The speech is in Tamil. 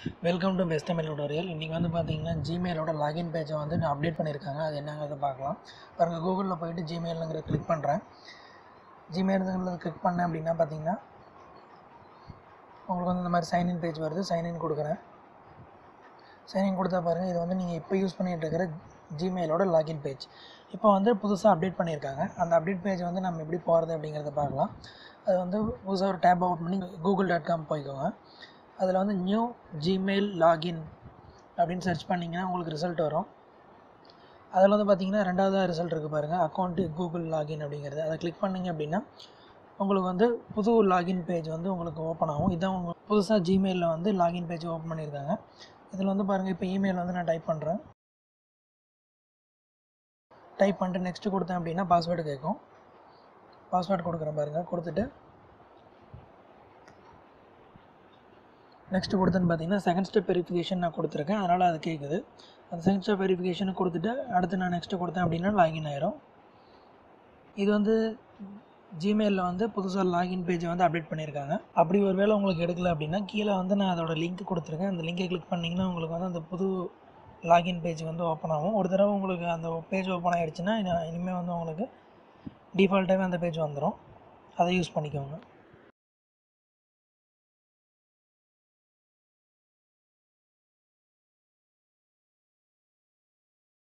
welcome to best Tamil tutorial இன்றைக்கி வந்து பார்த்தீங்கன்னா ஜிமெயிலோட லாகின் பேஜை வந்து நான் அப்டேட் பண்ணியிருக்காங்க அது என்னங்கிறத பார்க்கலாம் பாருங்கள் கூகுளில் போயிட்டு ஜிமெயிலுங்கிற கிளிக் பண்ணுறேன் ஜிமெயிலுங்கிறத கிளிக் பண்ணேன் அப்படின்னா பார்த்தீங்கன்னா உங்களுக்கு வந்து இந்த மாதிரி சைன்இன் பேஜ் வருது சைன்இன் கொடுக்குறேன் சைன்இன் கொடுத்தா பாருங்கள் இது வந்து நீங்கள் இப்போ யூஸ் பண்ணிகிட்டு இருக்கிற ஜிமெயிலோட லாகின் பேஜ் இப்போ வந்து புதுசாக அப்டேட் பண்ணியிருக்காங்க அந்த அப்டேட் பேஜ் வந்து நம்ம எப்படி போகிறது அப்படிங்கிறத பார்க்கலாம் அது வந்து புதுசாக ஒரு டேப் ஓப்பன் பண்ணி கூகுள் டாட் காம் போய்க்கோங்க அதில் வந்து நியூ ஜிமெயில் லாகின் அப்படின்னு சர்ச் பண்ணிங்கன்னா உங்களுக்கு ரிசல்ட் வரும் அதில் வந்து பார்த்தீங்கன்னா ரெண்டாவதாக ரிசல்ட் இருக்குது பாருங்கள் அக்கௌண்ட்டு கூகுள் லாகின் அப்படிங்கிறது அதை கிளிக் பண்ணிங்க அப்படின்னா உங்களுக்கு வந்து புது லாகின் பேஜ் வந்து உங்களுக்கு ஓப்பன் ஆகும் இதான் உங்கள் புதுசாக ஜிமெயிலில் வந்து லாகின் பேஜ் ஓப்பன் பண்ணியிருக்காங்க இதில் வந்து பாருங்கள் இப்போ இமெயில் வந்து நான் டைப் பண்ணுறேன் டைப் பண்ணிட்டு நெக்ஸ்ட்டு கொடுத்தேன் அப்படின்னா பாஸ்வேர்டு கேட்கும் பாஸ்வேர்டு கொடுக்குறேன் பாருங்கள் கொடுத்துட்டு நெக்ஸ்ட்டு கொடுத்தேன்னு பார்த்தீங்கன்னா செகண்ட் ஸ்டெப் வெரிஃபிகேஷன் நான் கொடுத்துருக்கேன் அதனால் அது கேட்குது அந்த செகண்ட் ஸ்டெப் வெரிஃபிகேஷனை கொடுத்துட்டு அடுத்து நான் நெக்ஸ்ட்டு கொடுத்தேன் அப்படின்னா லாகின் ஆயிரும் இது வந்து ஜிமெயிலில் வந்து புதுசாக லாகின் பேஜை வந்து அப்டேட் பண்ணியிருக்காங்க அப்படி ஒரு வேளை உங்களுக்கு எடுக்கல அப்படின்னா கீழே வந்து நான் அதோட லிங்க் கொடுத்துருக்கேன் அந்த லிங்கை கிளிக் பண்ணிங்கன்னா உங்களுக்கு வந்து அந்த புது லாகின் பேஜ் வந்து ஓப்பன் ஆகும் ஒரு தடவை உங்களுக்கு அந்த பேஜ் ஓப்பன் ஆகிடுச்சுன்னா இனிமேல் வந்து உங்களுக்கு டிஃபால்ட்டாகவே அந்த பேஜ் வந்துடும் அதை யூஸ் பண்ணிக்கோங்க